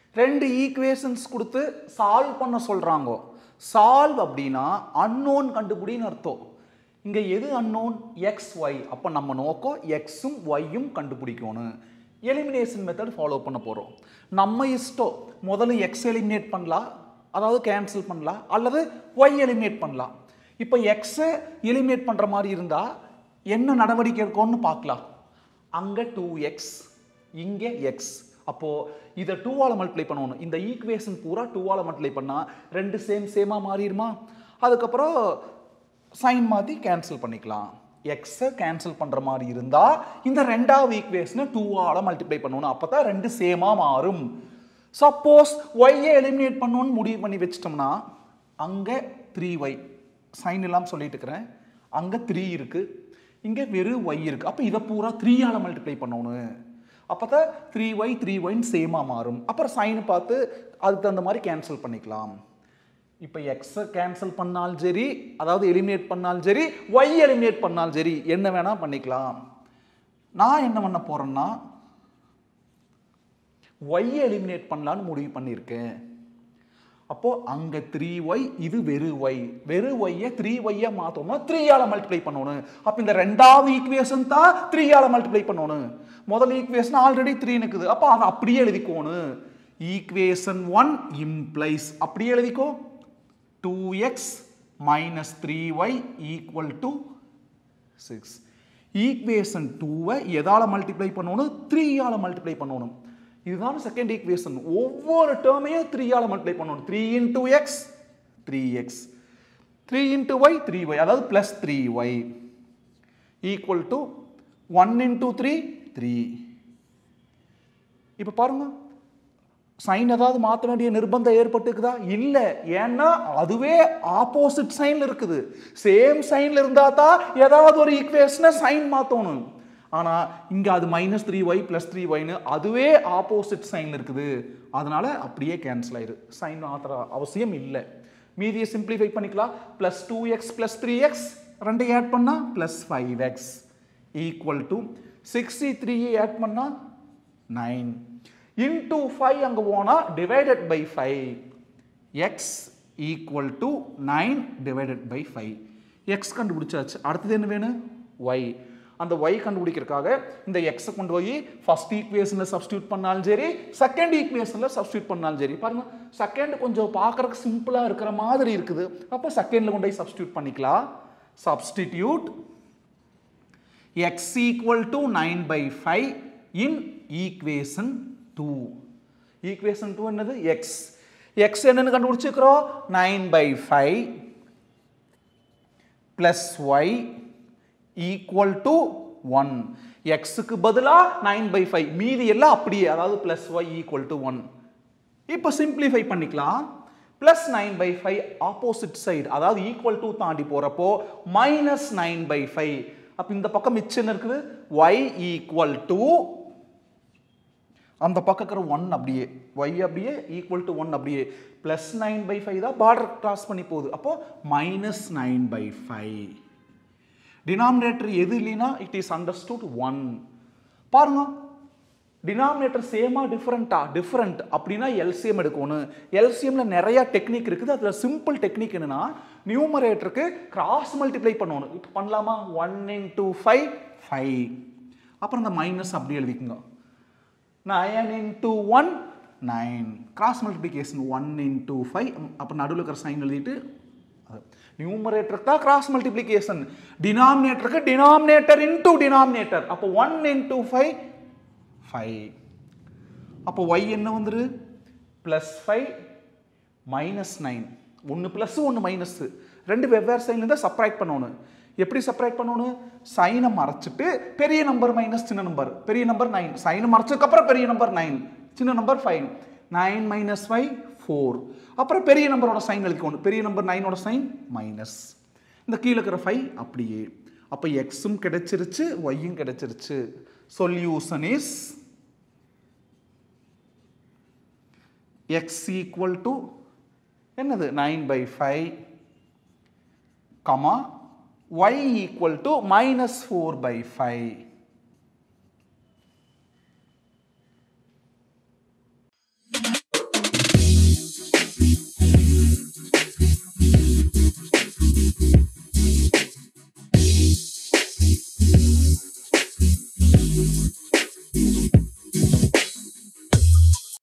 ரெண்டு ஈக்குவேஷன்ஸ் கொடுத்து சால்வ் பண்ண சொல்கிறாங்க சால்வ் அப்படின்னா அன்னோன் கண்டுபிடின்னு அர்த்தம் இங்கே எது அன்னோன் எக்ஸ் ஒய் அப்போ நம்ம நோக்கம் எக்ஸும் ஒய்யும் கண்டுபிடிக்கணும் எலிமினேஷன் மெத்தட் ஃபாலோ பண்ண போகிறோம் நம்ம இஷ்டம் முதல்ல எக்ஸ் எலிமினேட் பண்ணலாம் அதாவது கேன்சல் பண்ணலாம் அல்லது ஒய் எலிமினேட் பண்ணலாம் இப்போ எக்ஸை எலிமினேட் பண்ணுற மாதிரி இருந்தால் என்ன நடவடிக்கை இருக்கும்னு பார்க்கலாம் அங்கே டூ எக்ஸ் இங்கே எக்ஸ் அப்போது இதை டூவால் மல்டிப்ளை பண்ணணும் இந்த ஈக்குவேஷன் பூரா டூவால் மல்டிப்ளை பண்ணால் ரெண்டு சேம் சேமாக மாறிடுமா அதுக்கப்புறம் சைன் மாற்றி கேன்சல் பண்ணிக்கலாம் எக்ஸை கேன்சல் பண்ணுற மாதிரி இருந்தால் இந்த ரெண்டாவது ஈக்குவேஷனை டூவால் மல்டிப்ளை பண்ணணும் அப்போ தான் ரெண்டு சேமாக மாறும் சப்போஸ் ஒய்யை எலிமினேட் பண்ணணும்னு முடிவு பண்ணி வச்சிட்டோம்னா அங்கே த்ரீ ஒய் சைன் இல்லாமல் சொல்லிட்டு இருக்கிறேன் அங்கே த்ரீ இருக்குது இங்கே வெறும் ஒய் இருக்குது அப்போ இதை பூரா த்ரீயால் மல்டிப்ளை பண்ணணும் அப்போ தான் த்ரீ ஒய் த்ரீ ஒய்ன்னு சேமாக மாறும் அப்புறம் சைன் பார்த்து அதுக்கு தகுந்த மாதிரி கேன்சல் பண்ணிக்கலாம் இப்போ எக்ஸை கேன்சல் பண்ணாலும் சரி அதாவது எலிமினேட் பண்ணாலும் சரி ஒய் எலிமினேட் பண்ணாலும் சரி என்ன வேணால் பண்ணிக்கலாம் நான் என்ன பண்ண போகிறேன்னா ஒய் எலிமினேட் பண்ணலான்னு முடிவு பண்ணியிருக்கேன் அப்போ அங்க த்ரீ ஒய் இது வெறு ஒய் வெறு ஒய்யை த்ரீ ஒய்யை மாத்தோம்னா த்ரீயால மல்டிப்ளை பண்ணணும் அப்ப இந்த ரெண்டாவது ஈக்குவேஷன் தான் த்ரீயால மல்டிப்ளை பண்ணணும் முதல் ஈக்குவேஷன் ஆல்ரெடி த்ரீ இருக்குது அப்போ அதை அப்படியே எழுதிக்கோணும் ஈக்குவேஷன் ஒன் இம்ப்ளைஸ் அப்படியே எழுதிக்கோ two x minus three y equal to six equation டூவை எதால மல்டிப்ளை பண்ணணும் த்ரீயால மல்டிப்ளை பண்ணணும் இதுதான் செகண்ட் ஈக்குவேஷன் ஒவ்வொரு டேர்மையும் த்ரீயால மல்டிப்ளை பண்ணணும் three into x three x three into y three y அதாவது plus three y equal to one into three three இப்போ பாருங்க சைன் ஏதாவது மாற்ற வேண்டிய நிர்பந்தம் ஏற்பட்டுக்குதா இல்லை ஏன்னா அதுவே ஆப்போசிட் சைன்ல இருக்குது சேம் சைன்ல இருந்தா தான் ஏதாவது ஒரு ஈக்குவேஷனை சைன் மாற்றணும் ஆனால் இங்கே அது minus three y plus three ஒய்னு அதுவே ஆப்போசிட் சைன் இருக்குது அதனால அப்படியே கேன்சல் ஆயிரு சைன் மாத்திர அவசியம் இல்லை மீதியை சிம்பிளிஃபை பண்ணிக்கலாம் plus two x plus three x ரெண்டையும் ஆட் பண்ணால் plus five x equal to sixty த்ரீயை ஆட் பண்ணால் நைன் இன்டூ ஃபைவ் அங்கே போனால் divided by five x equal to nine divided by five x கண்டுபிடிச்சாச்சு அடுத்தது என்ன வேணும் ஒய் அந்த ஒய் கண்டுபிடிக்கிறதுக்காக இந்த எக்ஸை கொண்டு போய் ஃபர்ஸ்ட் ஈக்குவேஷனில் சப்ஸ்டியூட் பண்ணாலும் சரி செகண்ட் ஈக்குவேஷனில் சப்ஸ்டியூட் பண்ணாலும் சரி பாருங்க செகண்ட் கொஞ்சம் பார்க்கறதுக்கு சிம்பிளாக இருக்கிற மாதிரி இருக்குது அப்போ செகண்டில் கொண்டு போய் சப்ஸ்டியூட் பண்ணிக்கலாம் substitute x equal to nine by five in equation two equation two என்னது எக்ஸ் எக்ஸ் என்னன்னு கண்டுபிடிச்சிருக்கிறோம் nine by five plus y equal to one எக்ஸுக்கு பதிலாக நைன் பை ஃபைவ் மீதி எல்லாம் அப்படியே அதாவது plus y equal to one இப்போ சிம்பிளிஃபை பண்ணிக்கலாம் plus nine by five opposite side அதாவது ஈக்குவல் டு தாண்டி போகிறப்போ மைனஸ் நைன் பை ஃபைவ் அப்போ இந்த பக்கம் மிச்சம் என்ன இருக்குது ஒய் ஈக்குவல் டு அந்த பக்கம் இருக்கிற ஒன் அப்படியே ஒய் அப்படியே ஈக்குவல் டு ஒன் அப்படியே ப்ளஸ் நைன் பை ஃபைவ் தான் பார்டர் கிராஸ் பண்ணி போகுது அப்போ minus nine by five denominator எது இல்லைன்னா இட் இஸ் அண்டர்ஸ்டுட் ஒன் பாருங்க டினாமினேட்டர் சேமா டிஃப்ரெண்ட்டா டிஃப்ரெண்ட் அப்படின்னா எல்சிஎம் எடுக்கணும் எல்சிஎம்ல நிறைய டெக்னிக் இருக்குது அதில் சிம்பிள் டெக்னிக் என்னன்னா நியூமரேட்டருக்கு கிராஸ் மல்டிப்ளை பண்ணணும் இப்போ பண்ணலாமா ஒன் இன்டூ ஃபைவ் ஃபைவ் அப்புறம் இந்த மைனஸ் அப்படி எழுதிக்குங்க nine into one nine cross multiplication one into five அப்போ நடுவில் இருக்கிற சைன் எழுதிட்டு நியூமரேட்டருக்கு தான் கிராஸ் மல்டிப்ளிகேஷன் டினாமினேட்டருக்கு டினாமினேட்டர் இன்டூ டினாமினேட்டர் அப்போ ஒன் இன்டூ ஃபைவ் ஃபைவ் அப்போ ஒய் என்ன வந்துரு ப்ளஸ் ஃபைவ் மைனஸ் நைன் ஒன்று ப்ளஸ் ஒன்று மைனஸ் ரெண்டு வெவ்வேறு சைன் இருந்தால் சப்ராக்ட் பண்ணணும் எப்படி சப்ராக்ட் பண்ணணும் சைனை மறைச்சிட்டு பெரிய நம்பர் மைனஸ் சின்ன நம்பர் பெரிய நம்பர் நைன் சைனை மறைச்சதுக்கப்புறம் பெரிய நம்பர் நைன் சின்ன number five nine minus five four அப்புறம் பெரிய நம்பரோட சைன் எழுதிக்கணும் பெரிய நம்பர் நைனோட சைன் மைனஸ் இந்த கீழே இருக்கிற ஃபைவ் அப்படியே அப்போ எக்ஸும் கிடைச்சிருச்சு ஒய்யும் கிடைச்சிருச்சு solution is x equal to என்னது nine by five comma y equal to minus four by five